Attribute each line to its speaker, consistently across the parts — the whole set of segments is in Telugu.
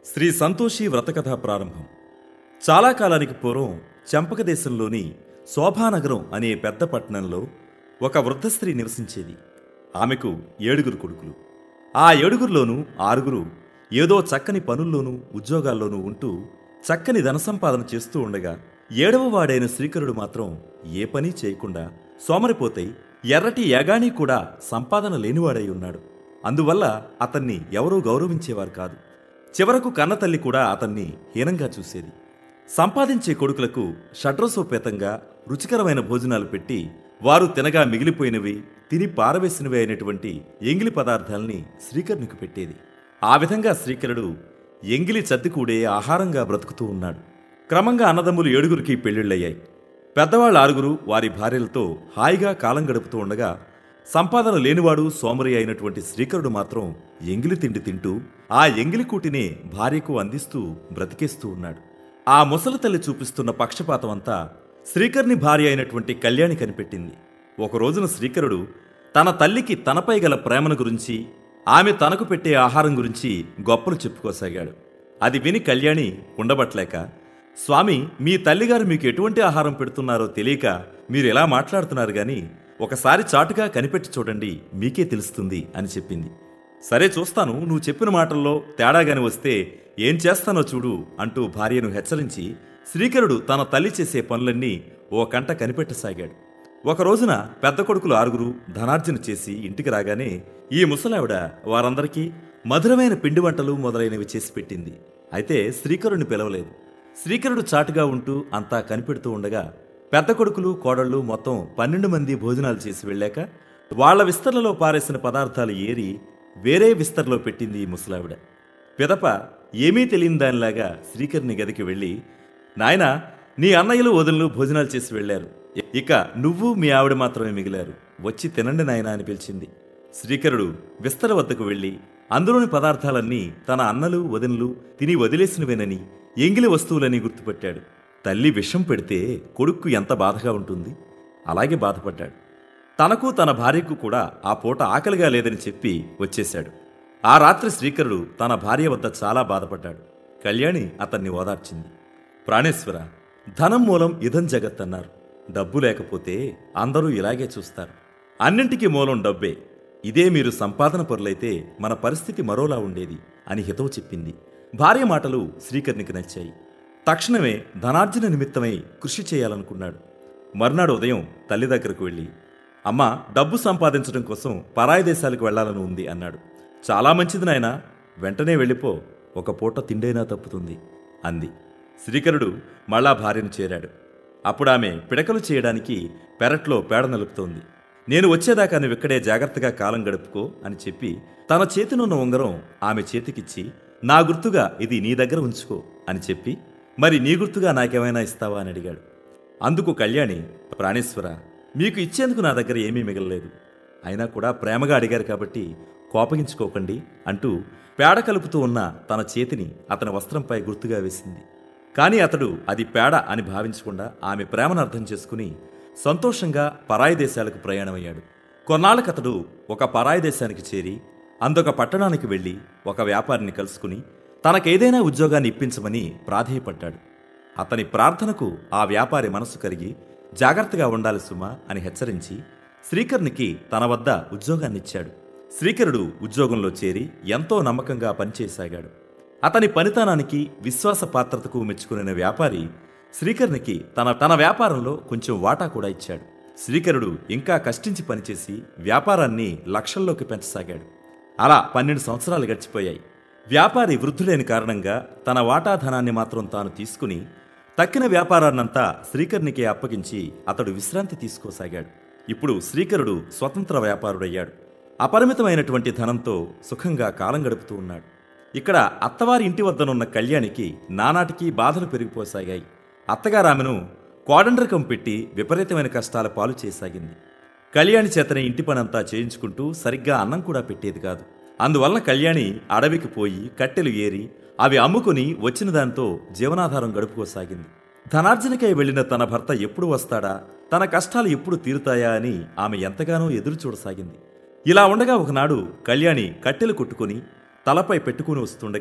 Speaker 1: శ్రీ సంతోషి వ్రతకథ ప్రారంభం చాలా కాలానికి పూర్వం చంపక దేశంలోని శోభానగరం అనే పెద్ద పట్టణంలో ఒక వృద్ధ స్త్రీ నివసించేది ఆమెకు ఏడుగురు కొడుకులు ఆ ఏడుగురిలోనూ ఆరుగురు ఏదో చక్కని పనుల్లోనూ ఉద్యోగాల్లోనూ ఉంటూ చక్కని ధన సంపాదన చేస్తూ ఉండగా ఏడవ వాడైన శ్రీకరుడు మాత్రం ఏ పని చేయకుండా సోమరిపోతై ఎర్రటి యాగాణి కూడా సంపాదన లేనివాడై ఉన్నాడు అందువల్ల అతన్ని ఎవరూ గౌరవించేవారు కాదు చివరకు కన్నతల్లి కూడా అతన్ని హీనంగా చూసేది సంపాదించే కొడుకులకు షడ్రసోపేతంగా రుచికరమైన భోజనాలు పెట్టి వారు తినగా మిగిలిపోయినవి తిని పారవేసినవి అయినటువంటి ఎంగిలి పదార్థాల్ని శ్రీకరునికి పెట్టేది ఆ విధంగా శ్రీకరుడు ఎంగిలి చద్దికూడే ఆహారంగా బ్రతుకుతూ ఉన్నాడు క్రమంగా అన్నదమ్ములు ఏడుగురికి పెళ్లిళ్ళయ్యాయి పెద్దవాళ్ళ ఆరుగురు వారి భార్యలతో హాయిగా కాలం గడుపుతూ ఉండగా సంపాదన లేనివాడు సోమరి అయినటువంటి శ్రీకరుడు మాత్రం ఎంగిలి తిండి తింటూ ఆ ఎంగిలి కూటినే భార్యకు అందిస్తూ బ్రతికేస్తూ ఉన్నాడు ఆ ముసలి తల్లి చూపిస్తున్న పక్షపాతం అంతా శ్రీకర్ని భార్య అయినటువంటి కళ్యాణి కనిపెట్టింది ఒక రోజున శ్రీకరుడు తన తల్లికి తనపై గల ప్రేమను గురించి ఆమె తనకు పెట్టే ఆహారం గురించి గొప్పలు చెప్పుకోసాగాడు అది విని కళ్యాణి ఉండబట్లేక స్వామి మీ తల్లిగారు మీకు ఎటువంటి ఆహారం పెడుతున్నారో తెలియక మీరు ఎలా మాట్లాడుతున్నారు గాని ఒకసారి చాటుగా కనిపెట్టి చూడండి మీకే తెలుస్తుంది అని చెప్పింది సరే చూస్తాను నువ్వు చెప్పిన మాటల్లో తేడాగాని వస్తే ఏం చేస్తానో చూడు అంటూ భార్యను హెచ్చరించి శ్రీకరుడు తన తల్లి చేసే పనులన్నీ ఓ కంట కనిపెట్టసాగాడు ఒక రోజున పెద్ద కొడుకులు ఆరుగురు ధనార్జన చేసి ఇంటికి రాగానే ఈ ముసలావిడ వారందరికీ మధురమైన పిండి వంటలు మొదలైనవి చేసి పెట్టింది అయితే శ్రీకరుని పిలవలేదు శ్రీకరుడు చాటుగా ఉంటూ అంతా కనిపెడుతూ ఉండగా పెద్ద కొడుకులు కోడళ్ళు మొత్తం పన్నెండు మంది భోజనాలు చేసి వెళ్ళాక వాళ్ళ విస్తరలో పారేసిన పదార్థాలు ఏరి వేరే విస్తరలో పెట్టింది ఈ ముసలావిడ పిదప ఏమీ తెలియని దానిలాగా శ్రీకర్ని గదికి వెళ్ళి నాయనా నీ అన్నయ్యలు వదులు భోజనాలు చేసి వెళ్ళారు ఇక నువ్వు మీ ఆవిడ మాత్రమే మిగిలారు వచ్చి తినండి నాయనా అని పిలిచింది శ్రీకరుడు విస్తర వద్దకు వెళ్ళి అందులోని పదార్థాలన్నీ తన అన్నలు వదినలు తిని వదిలేసినవేనని ఎంగిలి వస్తువులని గుర్తుపట్టాడు తల్లి విషం పెడితే కొడుక్కు ఎంత బాధగా ఉంటుంది అలాగే బాధపడ్డాడు తనకు తన భార్యకు కూడా ఆ పూట ఆకలిగా లేదని చెప్పి వచ్చేశాడు ఆ రాత్రి శ్రీకరుడు తన భార్య వద్ద చాలా బాధపడ్డాడు కళ్యాణి అతన్ని ఓదార్చింది ప్రాణేశ్వర ధనం మూలం ఇదం జగత్ అన్నారు డబ్బు లేకపోతే అందరూ ఇలాగే చూస్తారు అన్నింటికీ మూలం డబ్బే ఇదే మీరు సంపాదన పరులైతే మన పరిస్థితి మరోలా ఉండేది అని హితవు చెప్పింది భార్య మాటలు శ్రీకర్నికి నచ్చాయి తక్షణమే ధనార్జన నిమిత్తమై కృషి చేయాలనుకున్నాడు మర్నాడు ఉదయం తల్లి దగ్గరకు వెళ్ళి అమ్మ డబ్బు సంపాదించడం కోసం పరాయి దేశాలకు వెళ్లాలని ఉంది అన్నాడు చాలా మంచిది నాయనా వెంటనే వెళ్ళిపో ఒక పూట తిండైనా తప్పుతుంది అంది శ్రీకరుడు మళ్ళా భార్యను చేరాడు అప్పుడు ఆమె పిడకలు చేయడానికి పెరట్లో పేడ నలుపుతోంది నేను వచ్చేదాకా నువ్వు ఇక్కడే జాగ్రత్తగా కాలం గడుపుకో అని చెప్పి తన చేతినున్న ఉంగరం ఆమె చేతికిచ్చి నా గుర్తుగా ఇది నీ దగ్గర ఉంచుకో అని చెప్పి మరి నీ గుర్తుగా నాకేమైనా ఇస్తావా అని అడిగాడు అందుకు కళ్యాణి ప్రాణేశ్వర మీకు ఇచ్చేందుకు నా దగ్గర ఏమీ మిగలలేదు అయినా కూడా ప్రేమగా అడిగారు కాబట్టి కోపగించుకోకండి అంటూ పేడ కలుపుతూ ఉన్న తన చేతిని అతని వస్త్రంపై గుర్తుగా వేసింది కానీ అతడు అది పేడ అని భావించకుండా ఆమె ప్రేమను అర్థం చేసుకుని సంతోషంగా పరాయి దేశాలకు ప్రయాణమయ్యాడు కొన్నాళ్ళకతడు ఒక పరాయి దేశానికి చేరి అందొక పట్టణానికి వెళ్ళి ఒక వ్యాపారిని కలుసుకుని తనకేదైనా ఉద్యోగాన్ని ఇప్పించమని ప్రాధేయపడ్డాడు అతని ప్రార్థనకు ఆ వ్యాపారి మనసు కరిగి జాగ్రత్తగా ఉండాలి సుమా అని హెచ్చరించి శ్రీకర్నికి తన వద్ద ఉద్యోగాన్నిచ్చాడు శ్రీకరుడు ఉద్యోగంలో చేరి ఎంతో నమ్మకంగా పనిచేయసాగాడు అతని పనితనానికి విశ్వాస పాత్రతకు మెచ్చుకునే వ్యాపారి శ్రీకర్నికి తన తన వ్యాపారంలో కొంచెం వాటా కూడా ఇచ్చాడు శ్రీకరుడు ఇంకా కష్టించి పనిచేసి వ్యాపారాన్ని లక్షల్లోకి పెంచసాగాడు అలా పన్నెండు సంవత్సరాలు గడిచిపోయాయి వ్యాపారి వృద్ధుడైన కారణంగా తన వాటా ధనాన్ని మాత్రం తాను తీసుకుని తక్కిన వ్యాపారాన్నంతా శ్రీకర్నికే అప్పగించి అతడు విశ్రాంతి తీసుకోసాగాడు ఇప్పుడు శ్రీకరుడు స్వతంత్ర వ్యాపారుడయ్యాడు అపరిమితమైనటువంటి ధనంతో సుఖంగా కాలం గడుపుతూ ఉన్నాడు ఇక్కడ అత్తవారి ఇంటి వద్దనున్న కళ్యాణికి నానాటికి బాధలు పెరిగిపోసాగాయి అత్తగారామెను కోడండ్రకం పెట్టి విపరీతమైన కష్టాల పాలు చేసాగింది కళ్యాణి చేతనే ఇంటి పనంతా చేయించుకుంటూ సరిగ్గా అన్నం కూడా పెట్టేది కాదు అందువలన కళ్యాణి అడవికి పోయి కట్టెలు ఏరి అవి అమ్ముకుని వచ్చిన దాంతో జీవనాధారం గడుపుకోసాగింది ధనార్జనకై వెళ్లిన తన భర్త ఎప్పుడు వస్తాడా తన కష్టాలు ఎప్పుడు తీరుతాయా అని ఆమె ఎంతగానో ఎదురు చూడసాగింది ఇలా ఉండగా ఒకనాడు కళ్యాణి కట్టెలు కొట్టుకుని తలపై పెట్టుకుని వస్తుండగా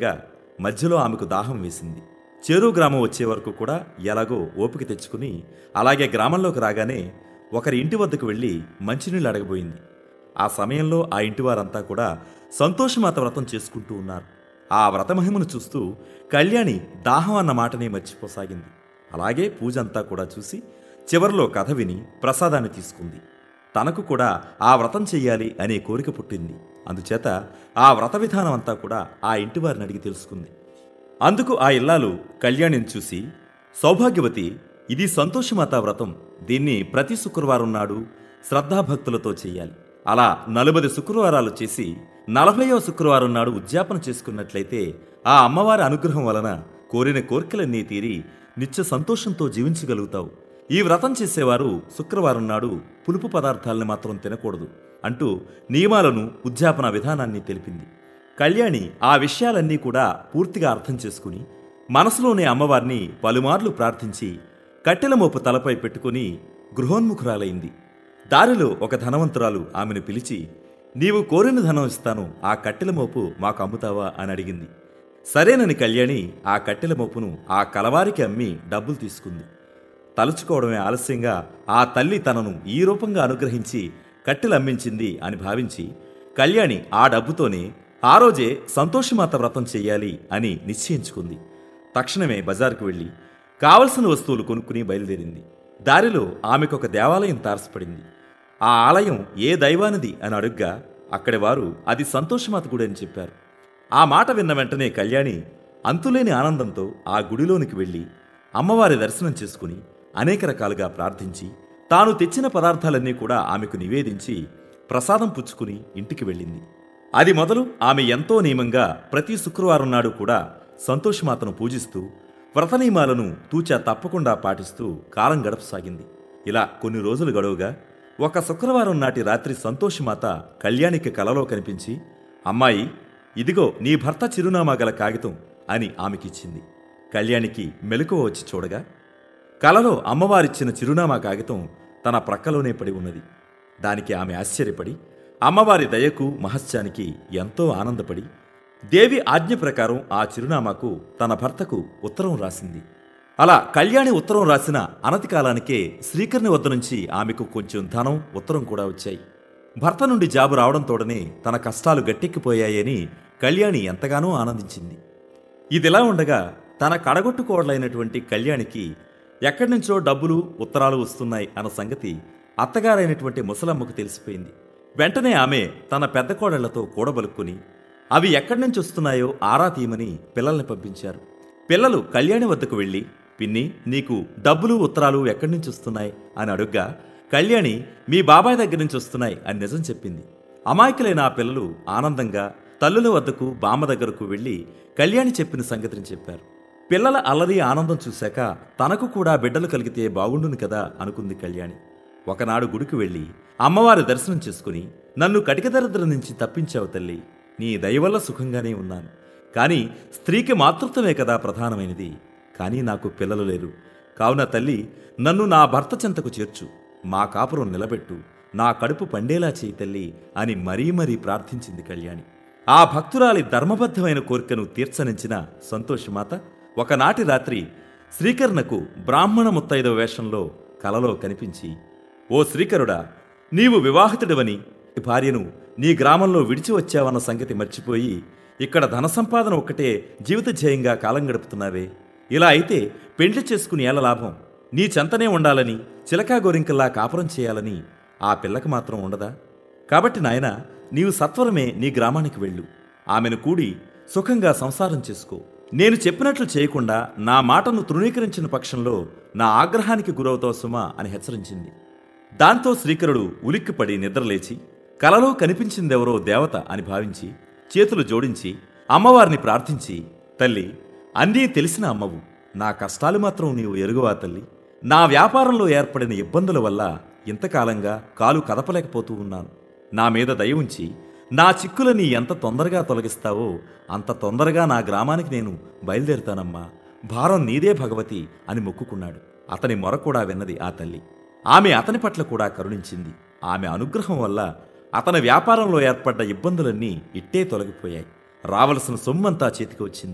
Speaker 1: మధ్యలో ఆమెకు దాహం వేసింది చేరు గ్రామం వచ్చే వరకు కూడా ఎలాగో ఓపిక తెచ్చుకుని అలాగే గ్రామంలోకి రాగానే ఒకరి ఇంటి వద్దకు వెళ్ళి మంచినీళ్ళు అడగబోయింది ఆ సమయంలో ఆ ఇంటి వారంతా కూడా సంతోషమాత వ్రతం చేసుకుంటూ ఉన్నారు ఆ వ్రత మహిమను చూస్తూ కళ్యాణి దాహం అన్న మాటనే మర్చిపోసాగింది అలాగే పూజ అంతా కూడా చూసి చివరిలో కథ విని ప్రసాదాన్ని తీసుకుంది తనకు కూడా ఆ వ్రతం చెయ్యాలి అనే కోరిక పుట్టింది అందుచేత ఆ వ్రత విధానం అంతా కూడా ఆ ఇంటి వారిని అడిగి తెలుసుకుంది అందుకు ఆ ఇల్లాలు కళ్యాణిని చూసి సౌభాగ్యవతి ఇది సంతోషమాత వ్రతం దీన్ని ప్రతి శుక్రవారం నాడు శ్రద్ధాభక్తులతో చెయ్యాలి అలా నలుబది శుక్రవారాలు చేసి నలభైవ శుక్రవారం నాడు ఉద్యాపన చేసుకున్నట్లయితే ఆ అమ్మవారి అనుగ్రహం వలన కోరిన కోరికలన్నీ తీరి నిత్య సంతోషంతో జీవించగలుగుతావు ఈ వ్రతం చేసేవారు శుక్రవారం నాడు పులుపు పదార్థాలను మాత్రం తినకూడదు అంటూ నియమాలను ఉద్యాపన విధానాన్ని తెలిపింది కళ్యాణి ఆ విషయాలన్నీ కూడా పూర్తిగా అర్థం చేసుకుని మనసులోనే అమ్మవారిని పలుమార్లు ప్రార్థించి కట్టెల మోపు తలపై పెట్టుకుని గృహోన్ముఖురాలైంది దారిలో ఒక ధనవంతురాలు ఆమెను పిలిచి నీవు కోరిన ధనం ఇస్తాను ఆ కట్టెల మోపు మాకు అమ్ముతావా అని అడిగింది సరేనని కళ్యాణి ఆ కట్టెల మోపును ఆ కలవారికి అమ్మి డబ్బులు తీసుకుంది తలుచుకోవడమే ఆలస్యంగా ఆ తల్లి తనను ఈ రూపంగా అనుగ్రహించి కట్టెలమ్మించింది అని భావించి కళ్యాణి ఆ డబ్బుతోనే ఆ రోజే సంతోషమాత వ్రతం చెయ్యాలి అని నిశ్చయించుకుంది తక్షణమే బజారుకు వెళ్ళి కావలసిన వస్తువులు కొనుక్కుని బయలుదేరింది దారిలో ఆమెకొక దేవాలయం తారసపడింది ఆ ఆలయం ఏ దైవానిది అని అడుగ్గా అక్కడి వారు అది సంతోషమాత గుడి అని చెప్పారు ఆ మాట విన్న వెంటనే కళ్యాణి అంతులేని ఆనందంతో ఆ గుడిలోనికి వెళ్ళి అమ్మవారి దర్శనం చేసుకుని అనేక రకాలుగా ప్రార్థించి తాను తెచ్చిన పదార్థాలన్నీ కూడా ఆమెకు నివేదించి ప్రసాదం పుచ్చుకుని ఇంటికి వెళ్ళింది అది మొదలు ఆమె ఎంతో నియమంగా ప్రతి శుక్రవారం నాడు కూడా సంతోషమాతను పూజిస్తూ వ్రత నియమాలను తూచా తప్పకుండా పాటిస్తూ కాలం గడపసాగింది ఇలా కొన్ని రోజులు గడువుగా ఒక శుక్రవారం నాటి రాత్రి సంతోషమాత కళ్యాణికి కలలో కనిపించి అమ్మాయి ఇదిగో నీ భర్త చిరునామా గల కాగితం అని ఆమెకిచ్చింది కళ్యాణికి మెలకువ వచ్చి చూడగా కలలో అమ్మవారిచ్చిన చిరునామా కాగితం తన ప్రక్కలోనే పడి ఉన్నది దానికి ఆమె ఆశ్చర్యపడి అమ్మవారి దయకు మహస్యానికి ఎంతో ఆనందపడి దేవి ఆజ్ఞ ప్రకారం ఆ చిరునామాకు తన భర్తకు ఉత్తరం రాసింది అలా కళ్యాణి ఉత్తరం రాసిన అనతి కాలానికే శ్రీకర్ణి వద్ద నుంచి ఆమెకు కొంచెం ధనం ఉత్తరం కూడా వచ్చాయి భర్త నుండి జాబు రావడంతోడనే తన కష్టాలు గట్టెక్కిపోయాయని కళ్యాణి ఎంతగానో ఆనందించింది ఇదిలా ఉండగా తన కడగొట్టుకోవడలైనటువంటి కళ్యాణికి ఎక్కడి నుంచో డబ్బులు ఉత్తరాలు వస్తున్నాయి అన్న సంగతి అత్తగారైనటువంటి ముసలమ్మకు తెలిసిపోయింది వెంటనే ఆమె తన పెద్ద కోడళ్లతో కూడబలుక్కుని అవి ఎక్కడి నుంచి వస్తున్నాయో ఆరా తీయమని పిల్లల్ని పంపించారు పిల్లలు కళ్యాణి వద్దకు వెళ్ళి పిన్ని నీకు డబ్బులు ఉత్తరాలు ఎక్కడి నుంచి వస్తున్నాయి అని అడుగ్గా కళ్యాణి మీ బాబాయ్ దగ్గర నుంచి వస్తున్నాయి అని నిజం చెప్పింది అమాయకులైన ఆ పిల్లలు ఆనందంగా తల్లుల వద్దకు బామ్మ దగ్గరకు వెళ్ళి కళ్యాణి చెప్పిన సంగతిని చెప్పారు పిల్లల అల్లరి ఆనందం చూశాక తనకు కూడా బిడ్డలు కలిగితే బాగుండును కదా అనుకుంది కళ్యాణి ఒకనాడు గుడికి వెళ్ళి అమ్మవారి దర్శనం చేసుకుని నన్ను కటిక దరిద్రం నుంచి తప్పించావు తల్లి నీ దయ వల్ల సుఖంగానే ఉన్నాను కానీ స్త్రీకి మాతృత్వమే కదా ప్రధానమైనది కానీ నాకు పిల్లలు లేరు కావున తల్లి నన్ను నా భర్త చెంతకు చేర్చు మా కాపురం నిలబెట్టు నా కడుపు పండేలా చేయి తల్లి అని మరీ మరీ ప్రార్థించింది కళ్యాణి ఆ భక్తురాలి ధర్మబద్ధమైన కోరికను తీర్చనించిన సంతోషమాత ఒకనాటి రాత్రి శ్రీకర్ణకు బ్రాహ్మణ ముత్తైదవ వేషంలో కలలో కనిపించి ఓ శ్రీకరుడా నీవు వివాహితుడివని నీ భార్యను నీ గ్రామంలో విడిచి వచ్చావన్న సంగతి మర్చిపోయి ఇక్కడ ధన సంపాదన ఒక్కటే జీవిత ధ్యేయంగా కాలం గడుపుతున్నావే ఇలా అయితే పెండ్లి చేసుకుని ఏల లాభం నీ చెంతనే ఉండాలని చిలకా గోరింకల్లా కాపురం చేయాలని ఆ పిల్లకి మాత్రం ఉండదా కాబట్టి నాయన నీవు సత్వరమే నీ గ్రామానికి వెళ్ళు ఆమెను కూడి సుఖంగా సంసారం చేసుకో నేను చెప్పినట్లు చేయకుండా నా మాటను తృణీకరించిన పక్షంలో నా ఆగ్రహానికి గురవుతావు సుమా అని హెచ్చరించింది దాంతో శ్రీకరుడు ఉలిక్కిపడి నిద్రలేచి కలలో కనిపించిందెవరో దేవత అని భావించి చేతులు జోడించి అమ్మవారిని ప్రార్థించి తల్లి అన్నీ తెలిసిన అమ్మవు నా కష్టాలు మాత్రం నీవు ఎరుగువా తల్లి నా వ్యాపారంలో ఏర్పడిన ఇబ్బందుల వల్ల ఇంతకాలంగా కాలు కదపలేకపోతూ ఉన్నాను నా మీద దయ ఉంచి నా చిక్కులని ఎంత తొందరగా తొలగిస్తావో అంత తొందరగా నా గ్రామానికి నేను బయలుదేరుతానమ్మా భారం నీదే భగవతి అని మొక్కుకున్నాడు అతని మొర కూడా విన్నది ఆ తల్లి ఆమె అతని పట్ల కూడా కరుణించింది ఆమె అనుగ్రహం వల్ల అతని వ్యాపారంలో ఏర్పడ్డ ఇబ్బందులన్నీ ఇట్టే తొలగిపోయాయి రావలసిన సొమ్మంతా చేతికి వచ్చింది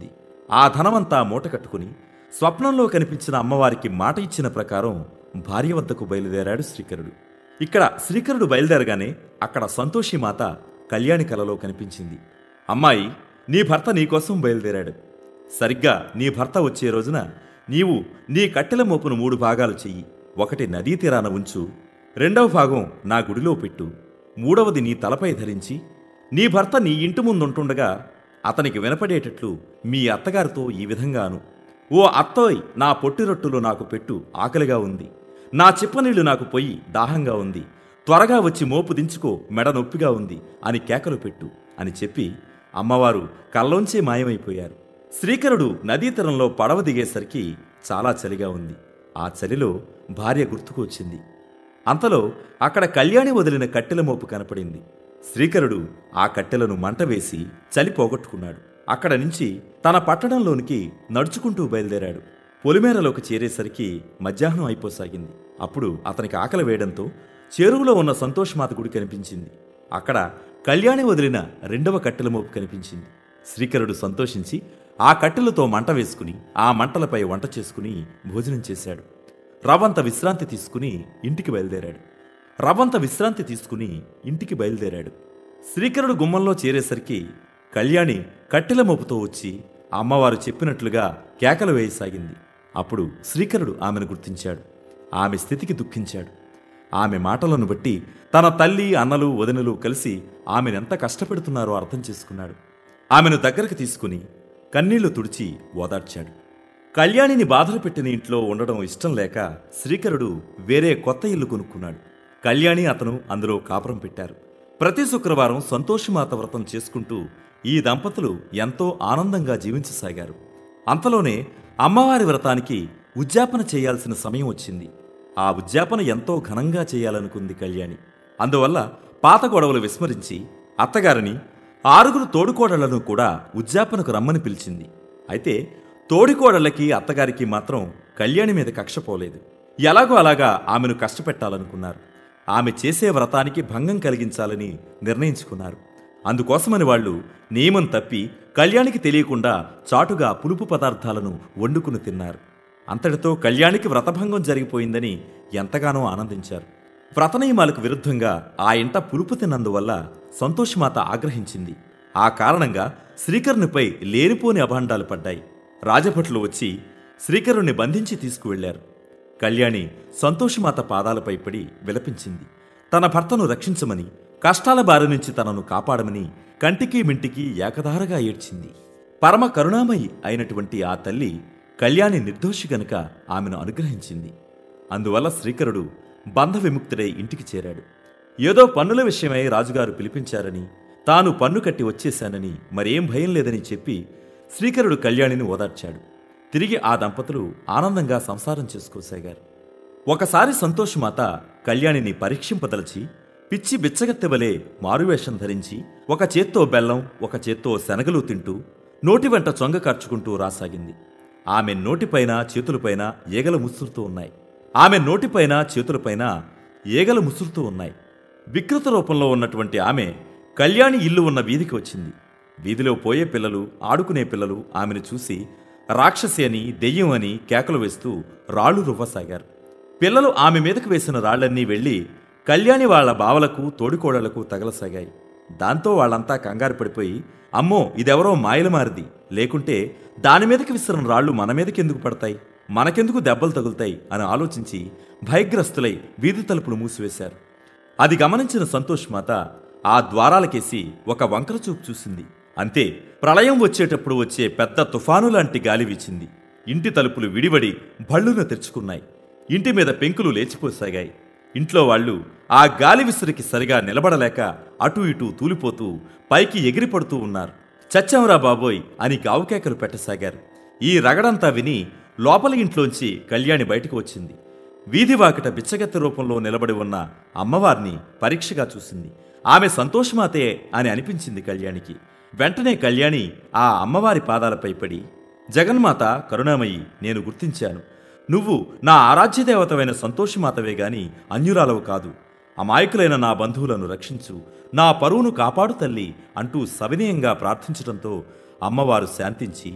Speaker 1: ఆ ధనమంతా మూట కట్టుకుని స్వప్నంలో కనిపించిన అమ్మవారికి మాట ఇచ్చిన ప్రకారం భార్య వద్దకు బయలుదేరాడు శ్రీకరుడు ఇక్కడ శ్రీకరుడు బయలుదేరగానే అక్కడ సంతోషి మాత కళ్యాణి కలలో కనిపించింది అమ్మాయి నీ భర్త నీకోసం బయలుదేరాడు సరిగ్గా నీ భర్త వచ్చే రోజున నీవు నీ కట్టెల మోపును మూడు భాగాలు చెయ్యి ఒకటి నదీ తీరాన ఉంచు రెండవ భాగం నా గుడిలో పెట్టు మూడవది నీ తలపై ధరించి నీ భర్త నీ ఇంటి ముందుంటుండగా అతనికి వినపడేటట్లు మీ అత్తగారితో ఈ విధంగాను ఓ అత్తోయ్ నా పొట్టి రొట్టులు నాకు పెట్టు ఆకలిగా ఉంది నా చిప్పనీళ్లు నాకు పొయ్యి దాహంగా ఉంది త్వరగా వచ్చి మోపు దించుకో మెడ నొప్పిగా ఉంది అని కేకలు పెట్టు అని చెప్పి అమ్మవారు కల్లోంచే మాయమైపోయారు శ్రీకరుడు నదీ తీరంలో పడవ దిగేసరికి చాలా చలిగా ఉంది ఆ చలిలో భార్య గుర్తుకు వచ్చింది అంతలో అక్కడ కళ్యాణి వదిలిన కట్టెల మోపు కనపడింది శ్రీకరుడు ఆ కట్టెలను మంట వేసి చలి పోగొట్టుకున్నాడు అక్కడ నుంచి తన పట్టణంలోనికి నడుచుకుంటూ బయలుదేరాడు పొలిమేరలోకి చేరేసరికి మధ్యాహ్నం అయిపోసాగింది అప్పుడు అతనికి ఆకలి వేయడంతో చెరువులో ఉన్న సంతోషమాత గుడి కనిపించింది అక్కడ కళ్యాణి వదిలిన రెండవ కట్టెల మోపు కనిపించింది శ్రీకరుడు సంతోషించి ఆ కట్టెలతో మంట వేసుకుని ఆ మంటలపై వంట చేసుకుని భోజనం చేశాడు రవంత విశ్రాంతి తీసుకుని ఇంటికి బయలుదేరాడు రవంత విశ్రాంతి తీసుకుని ఇంటికి బయలుదేరాడు శ్రీకరుడు గుమ్మంలో చేరేసరికి కళ్యాణి కట్టెల మోపుతో వచ్చి అమ్మవారు చెప్పినట్లుగా కేకలు వేయసాగింది అప్పుడు శ్రీకరుడు ఆమెను గుర్తించాడు ఆమె స్థితికి దుఃఖించాడు ఆమె మాటలను బట్టి తన తల్లి అన్నలు వదినలు కలిసి ఆమెనెంత కష్టపెడుతున్నారో అర్థం చేసుకున్నాడు ఆమెను దగ్గరకు తీసుకుని కన్నీళ్లు తుడిచి ఓదార్చాడు కళ్యాణిని బాధలు పెట్టిన ఇంట్లో ఉండడం ఇష్టం లేక శ్రీకరుడు వేరే కొత్త ఇల్లు కొనుక్కున్నాడు కళ్యాణి అతను అందులో కాపురం పెట్టారు ప్రతి శుక్రవారం సంతోషమాత వ్రతం చేసుకుంటూ ఈ దంపతులు ఎంతో ఆనందంగా జీవించసాగారు అంతలోనే అమ్మవారి వ్రతానికి ఉద్యాపన చేయాల్సిన సమయం వచ్చింది ఆ ఉద్యాపన ఎంతో ఘనంగా చేయాలనుకుంది కళ్యాణి అందువల్ల పాత గొడవలు విస్మరించి అత్తగారిని ఆరుగురు తోడుకోడళ్లను కూడా ఉద్యాపనకు రమ్మని పిలిచింది అయితే తోడికోడళ్ళకి అత్తగారికి మాత్రం కళ్యాణి మీద కక్ష పోలేదు ఎలాగో అలాగా ఆమెను కష్టపెట్టాలనుకున్నారు ఆమె చేసే వ్రతానికి భంగం కలిగించాలని నిర్ణయించుకున్నారు అందుకోసమని వాళ్ళు నియమం తప్పి కళ్యాణికి తెలియకుండా చాటుగా పులుపు పదార్థాలను వండుకుని తిన్నారు అంతటితో కళ్యాణికి వ్రతభంగం జరిగిపోయిందని ఎంతగానో ఆనందించారు వ్రత నియమాలకు విరుద్ధంగా ఆ ఇంట పులుపు తిన్నందువల్ల సంతోషమాత ఆగ్రహించింది ఆ కారణంగా శ్రీకరునిపై లేనిపోని అభాండాలు పడ్డాయి రాజభటులు వచ్చి శ్రీకరుణ్ణి బంధించి తీసుకువెళ్లారు కళ్యాణి సంతోషమాత పాదాలపై పడి విలపించింది తన భర్తను రక్షించమని కష్టాల బారి నుంచి తనను కాపాడమని కంటికి మింటికి ఏకధారగా ఏడ్చింది పరమ కరుణామయి అయినటువంటి ఆ తల్లి కళ్యాణి నిర్దోషి గనుక ఆమెను అనుగ్రహించింది అందువల్ల శ్రీకరుడు బంధ విముక్తుడై ఇంటికి చేరాడు ఏదో పన్నుల విషయమై రాజుగారు పిలిపించారని తాను పన్ను కట్టి వచ్చేశానని మరేం భయం లేదని చెప్పి శ్రీకరుడు కళ్యాణిని ఓదార్చాడు తిరిగి ఆ దంపతులు ఆనందంగా సంసారం చేసుకోసాగారు ఒకసారి సంతోషమాత కళ్యాణిని పరీక్షింపదలచి పిచ్చి బిచ్చగత్తెవలే మారువేషం ధరించి ఒక చేత్తో బెల్లం ఒక చేత్తో శనగలు తింటూ నోటి వెంట చొంగ కార్చుకుంటూ రాసాగింది ఆమె నోటిపైన చేతులపైన ఈగలు ముసురుతూ ఉన్నాయి ఆమె నోటిపైన చేతులపైన ఈగలు ముసురుతూ ఉన్నాయి వికృత రూపంలో ఉన్నటువంటి ఆమె కళ్యాణి ఇల్లు ఉన్న వీధికి వచ్చింది వీధిలో పోయే పిల్లలు ఆడుకునే పిల్లలు ఆమెను చూసి రాక్షసి అని దెయ్యం అని కేకలు వేస్తూ రాళ్లు రువ్వసాగారు పిల్లలు ఆమె మీదకు వేసిన రాళ్లన్నీ వెళ్లి కళ్యాణి వాళ్ళ బావలకు తోడికోడళ్లకు తగలసాగాయి దాంతో వాళ్ళంతా కంగారు పడిపోయి అమ్మో ఇదెవరో మాయలమారిది లేకుంటే దాని మీదకి విసిరిన రాళ్లు మన మీదకి ఎందుకు పడతాయి మనకెందుకు దెబ్బలు తగులుతాయి అని ఆలోచించి భయగ్రస్తులై వీధి తలుపులు మూసివేశారు అది గమనించిన సంతోష్ మాత ఆ ద్వారాలకేసి ఒక వంకర చూపు చూసింది అంతే ప్రళయం వచ్చేటప్పుడు వచ్చే పెద్ద తుఫాను లాంటి గాలి వీచింది ఇంటి తలుపులు విడివడి భళ్ళున తెరుచుకున్నాయి ఇంటి మీద పెంకులు లేచిపోసాగాయి ఇంట్లో వాళ్ళు ఆ గాలి విసురికి సరిగా నిలబడలేక అటూ ఇటూ తూలిపోతూ పైకి ఎగిరిపడుతూ ఉన్నారు చచ్చాంరా బాబోయ్ అని గావుకేకలు పెట్టసాగారు ఈ రగడంతా విని లోపలి ఇంట్లోంచి కళ్యాణి బయటకు వచ్చింది వీధి వాకిట బిచ్చగత్తె రూపంలో నిలబడి ఉన్న అమ్మవారిని పరీక్షగా చూసింది ఆమె సంతోషమాతే అని అనిపించింది కళ్యాణికి వెంటనే కళ్యాణి ఆ అమ్మవారి పాదాలపై పడి జగన్మాత కరుణామయి నేను గుర్తించాను నువ్వు నా ఆరాధ్య దేవతమైన సంతోషమాతవే గాని అన్యురాలవు కాదు అమాయకులైన నా బంధువులను రక్షించు నా పరువును కాపాడు తల్లి అంటూ సవినయంగా ప్రార్థించడంతో అమ్మవారు శాంతించి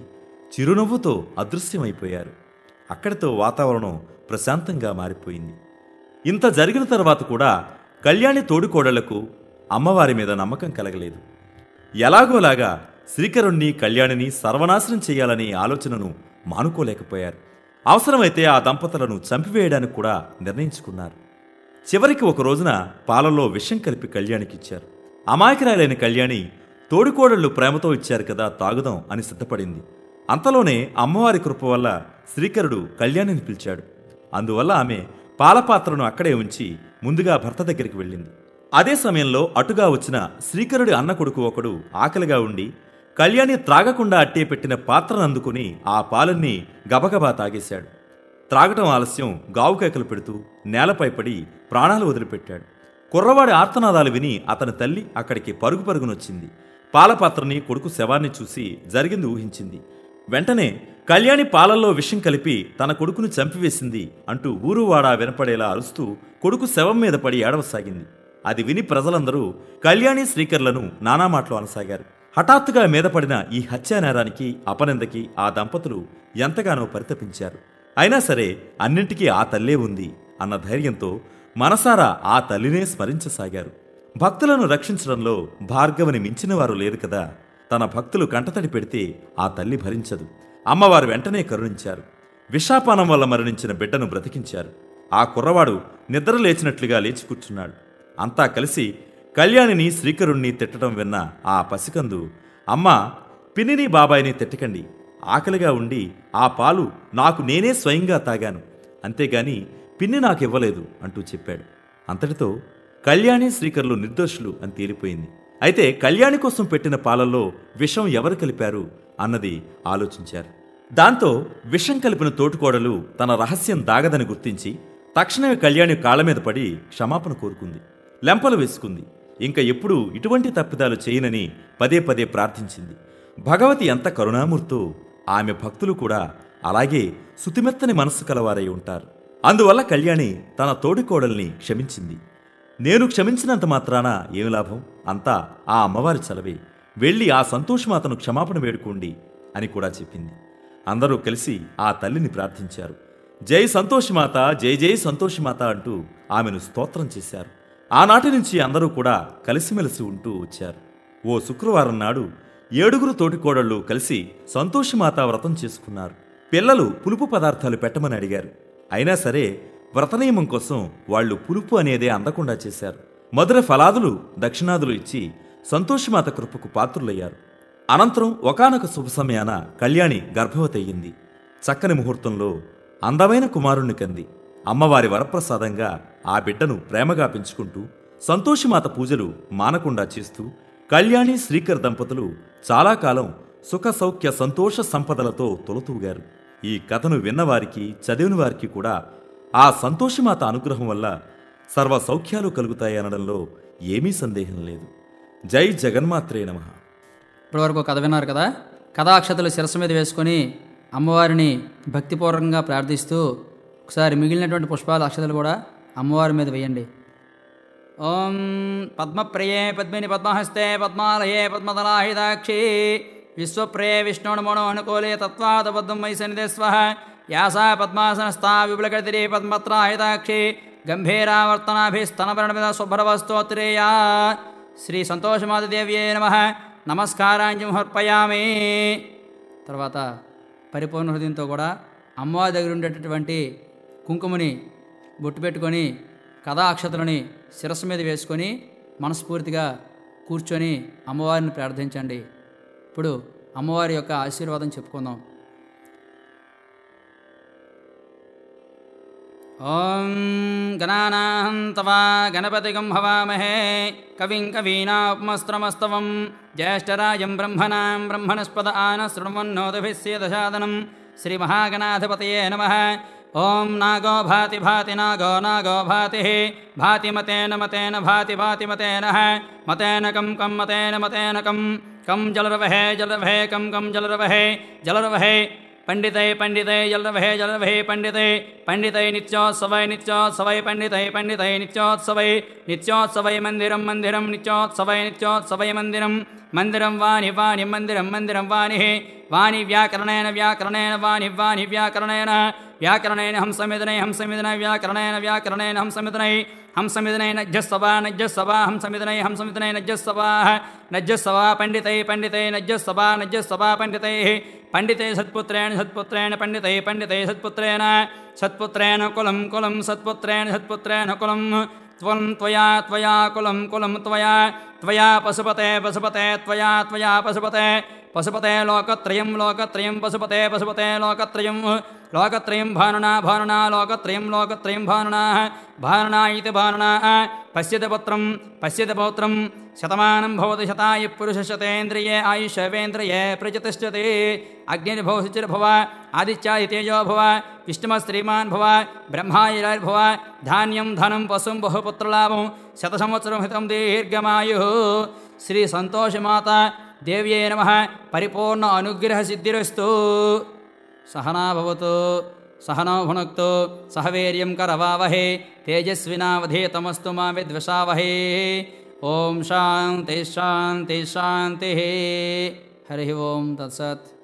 Speaker 1: చిరునవ్వుతో అదృశ్యమైపోయారు అక్కడితో వాతావరణం ప్రశాంతంగా మారిపోయింది ఇంత జరిగిన తర్వాత కూడా కళ్యాణి తోడుకోడళ్లకు అమ్మవారి మీద నమ్మకం కలగలేదు ఎలాగోలాగా శ్రీకరుణ్ణి కళ్యాణిని సర్వనాశనం చేయాలనే ఆలోచనను మానుకోలేకపోయారు అవసరమైతే ఆ దంపతులను చంపివేయడానికి కూడా నిర్ణయించుకున్నారు చివరికి ఒక రోజున పాలలో విషం కలిపి కళ్యాణికిచ్చారు అమాయకురాలైన కళ్యాణి తోడికోడళ్ళు ప్రేమతో ఇచ్చారు కదా తాగుదాం అని సిద్ధపడింది అంతలోనే అమ్మవారి కృప వల్ల శ్రీకరుడు కళ్యాణిని పిలిచాడు అందువల్ల ఆమె పాలపాత్రను అక్కడే ఉంచి ముందుగా భర్త దగ్గరికి వెళ్ళింది అదే సమయంలో అటుగా వచ్చిన శ్రీకరుడి అన్న కొడుకు ఒకడు ఆకలిగా ఉండి కళ్యాణి త్రాగకుండా అట్టే పెట్టిన పాత్రను అందుకుని ఆ పాలన్నీ గబగబా తాగేశాడు త్రాగటం ఆలస్యం గావు కేకలు పెడుతూ నేలపై పడి ప్రాణాలు వదిలిపెట్టాడు కుర్రవాడి ఆర్తనాదాలు విని అతని తల్లి అక్కడికి పరుగు పరుగునొచ్చింది పాలపాత్రని కొడుకు శవాన్ని చూసి జరిగింది ఊహించింది వెంటనే కళ్యాణి పాలల్లో విషం కలిపి తన కొడుకును చంపివేసింది అంటూ ఊరువాడా వినపడేలా అరుస్తూ కొడుకు శవం మీద పడి ఏడవసాగింది అది విని ప్రజలందరూ కళ్యాణి శ్రీకర్లను నానా మాటలు అనసాగారు హఠాత్తుగా మీద పడిన ఈ హత్యా నేరానికి అపనిందకి ఆ దంపతులు ఎంతగానో పరితపించారు అయినా సరే అన్నింటికీ ఆ తల్లే ఉంది అన్న ధైర్యంతో మనసారా ఆ తల్లినే స్మరించసాగారు భక్తులను రక్షించడంలో భార్గవని మించిన వారు లేరు కదా తన భక్తులు కంటతడి పెడితే ఆ తల్లి భరించదు అమ్మవారు వెంటనే కరుణించారు విషాపానం వల్ల మరణించిన బిడ్డను బ్రతికించారు ఆ కుర్రవాడు నిద్ర లేచినట్లుగా లేచి కూర్చున్నాడు అంతా కలిసి కళ్యాణిని శ్రీకరుణ్ణి తిట్టడం విన్న ఆ పసికందు అమ్మా పిన్నిని బాబాయిని తిట్టకండి ఆకలిగా ఉండి ఆ పాలు నాకు నేనే స్వయంగా తాగాను అంతేగాని పిన్ని నాకు ఇవ్వలేదు అంటూ చెప్పాడు అంతటితో కళ్యాణి శ్రీకర్లు నిర్దోషులు అని తేలిపోయింది అయితే కళ్యాణి కోసం పెట్టిన పాలల్లో విషం ఎవరు కలిపారు అన్నది ఆలోచించారు దాంతో విషం కలిపిన తోటికోడలు తన రహస్యం దాగదని గుర్తించి తక్షణమే కళ్యాణి కాళ్ళ మీద పడి క్షమాపణ కోరుకుంది లెంపలు వేసుకుంది ఇంకా ఎప్పుడూ ఇటువంటి తప్పిదాలు చేయనని పదే పదే ప్రార్థించింది భగవతి ఎంత కరుణామూర్తో ఆమె భక్తులు కూడా అలాగే సుతిమెత్తని మనస్సు కలవారై ఉంటారు అందువల్ల కళ్యాణి తన తోడికోడల్ని క్షమించింది నేను క్షమించినంత మాత్రాన ఏమి లాభం అంతా ఆ అమ్మవారి చలవే వెళ్ళి ఆ సంతోషమాతను క్షమాపణ వేడుకోండి అని కూడా చెప్పింది అందరూ కలిసి ఆ తల్లిని ప్రార్థించారు జై సంతోషమాత జై జై సంతోషమాత అంటూ ఆమెను స్తోత్రం చేశారు ఆనాటి నుంచి అందరూ కూడా కలిసిమెలిసి ఉంటూ వచ్చారు ఓ శుక్రవారం నాడు ఏడుగురు తోటికోడళ్ళు కలిసి సంతోషమాత వ్రతం చేసుకున్నారు పిల్లలు పులుపు పదార్థాలు పెట్టమని అడిగారు అయినా సరే వ్రతనియమం కోసం వాళ్ళు పులుపు అనేదే అందకుండా చేశారు మధుర ఫలాదులు దక్షిణాదులు ఇచ్చి సంతోషమాత కృపకు పాత్రులయ్యారు అనంతరం ఒకానొక శుభ సమయాన కళ్యాణి గర్భవతి అయ్యింది చక్కని ముహూర్తంలో అందమైన కుమారుణ్ణి కంది అమ్మవారి వరప్రసాదంగా ఆ బిడ్డను ప్రేమగా పెంచుకుంటూ సంతోషమాత పూజలు మానకుండా చేస్తూ కళ్యాణి శ్రీకర్ దంపతులు చాలా కాలం సుఖ సౌఖ్య సంతోష సంపదలతో తొలతూగారు ఈ కథను విన్నవారికి చదివిన వారికి కూడా ఆ సంతోషమాత అనుగ్రహం వల్ల సర్వ సౌఖ్యాలు కలుగుతాయనడంలో ఏమీ సందేహం లేదు జై జగన్మాత్రే నమః
Speaker 2: ఇప్పటివరకు కథ విన్నారు కదా కథాక్షతలు శిరస్సు మీద వేసుకొని అమ్మవారిని భక్తిపూర్వకంగా ప్రార్థిస్తూ ఒకసారి మిగిలినటువంటి పుష్పాల అక్షతలు కూడా అమ్మవారి మీద వేయండి ఓం పద్మప్రియే పద్మిని పద్మహస్తే పద్మాలయే పద్మదలాహితాక్షి విశ్వప్రియే విష్ణుణమణో అనుకూలే తత్వాదబద్ధం మై సన్నిధి యాసా పద్మాసనస్థా విపులగతిరి పద్మత్రాహితాక్షి గంభీరావర్తనాభిస్తనభరణమిద శుభ్రవస్తోత్రేయా శ్రీ సంతోషమాతదేవ్యే నమ నమస్కారాంజమర్పయామి తర్వాత పరిపూర్ణ హృదయంతో కూడా అమ్మవారి దగ్గర ఉండేటటువంటి కుంకుమని బొట్టు పెట్టుకొని కథా అక్షతలని శిరస్సు మీద వేసుకొని మనస్ఫూర్తిగా కూర్చొని అమ్మవారిని ప్రార్థించండి ఇప్పుడు అమ్మవారి యొక్క ఆశీర్వాదం చెప్పుకుందాం ఓం గణానాహం తవా గణపతిగం హవామహే కవిం కవీనాప్మస్త్రమస్తవం జ్యేష్ఠరాజం బ్రహ్మణాం బ్రహ్మణస్పద ఆన శృణ్వన్నోదభిస్యేదశాదనం శ్రీమహాగణాధిపతయే నమ ఓం నాగో భాతి భాతి నాగో నాగో భాతి భాతి మతేన మతేన భాతి భాతి మతేన మతేన కం కం మతేన మతేన కం కం జలరవహే జలరవహే కం కం జలరవహే జలరవహే పండితై పండితై జలభే జలభే పండితై పండితై నిత్యోత్సవై నిత్యోత్సవై పండితై పండితై నిత్యోత్సవై నిత్యోత్సవై మందిరం మందిరం నిత్యోత్సవై నిత్యోత్సవై మందిరం మందిరం వాణి వాణి మందిరం మందిరం వాణి వాణి వ్యాకరణేన వ్యాకరణేన వాణి వాణి వ్యాకరణేన వ్యాకరణేన హంసమిదనై హంసమిదనై వ్యాకరణేన వ్యాకరణేన హంసమిదనై హంసమిదనై నజ్జస్సవా నజ్జస్సవా హంసమిదనై హంసమిదనై నజ్జస్సవా నజ్జస్సవా పండితై పండితై నజ్జస్సవా నజ్జస్సవా పండితై పండితే సత్పుత్రేణ సత్పుత్రేణ పండితై పండితై సత్పుత్రేణ సత్పుత్రేణ కులం కులం సత్పుత్రేణ సత్పుత్రేణ కులం త్వం త్వయా త్వయా కులం కులం త్వయా త్వయా పశుపతే పశుపతే త్వయా త్వయా పశుపతే పశుపతే లోకత్రయం లోకత్రయం పశుపతే పశుపతే లోకత్రయం లోకత్రయం భానునా భానునా లోకత్రయం లోకత్రయం భానునా భానునా ఇది భానునా పశ్యతి పుత్రం పశ్యతి పౌత్రం శతమానం భవతి శతాయు పురుష శతేంద్రియే ఆయుషవేంద్రియే ప్రజతిష్టతే అగ్నిర్భవ శుచిర్భవ ఆదిత్యాది తేజో భవ విష్ణుమశ్రీమాన్ భవ బ్రహ్మాయుర్భవ ధాన్యం ధనం పశుం బహుపుత్రలాభం శత సంవత్సరం హితం దీర్ఘమాయు శ్రీ సంతోషమాత దేవ్యే నమ పరిపూర్ణ అనుగ్రహ సిద్ధిరస్తు సహనా భవతు సహనో భునక్తు సహవీర్యం కరవావహే తేజస్వినావధేతమస్తు మా విద్విషావహే ఓం శాంతి శాంతి శాంతి హరి ఓం తత్సత్